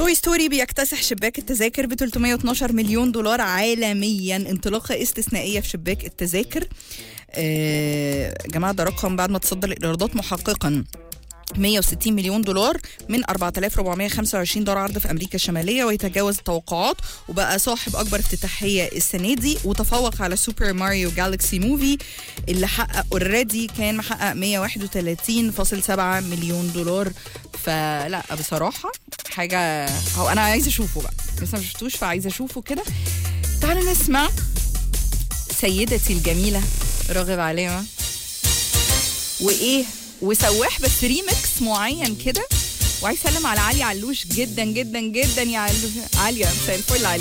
توي ستوري بيكتسح شباك التذاكر ب 312 مليون دولار عالميا انطلاقه استثنائيه في شباك التذاكر آه، يا جماعه ده رقم بعد ما تصدر الايرادات محققا 160 مليون دولار من 4425 دار عرض في امريكا الشماليه ويتجاوز التوقعات وبقى صاحب اكبر افتتاحيه السنه دي وتفوق على سوبر ماريو جالكسي موفي اللي حقق اوريدي كان محقق 131.7 مليون دولار فلا بصراحه حاجه هو انا عايزه اشوفه بقى لسه ما شفتوش فعايزه اشوفه كده تعالوا نسمع سيدتي الجميله راغب علامه وايه وسواح بس ريمكس معين كده وعايز اسلم على علي علوش جدا جدا جدا يا علو- عليا مساء الفل عليك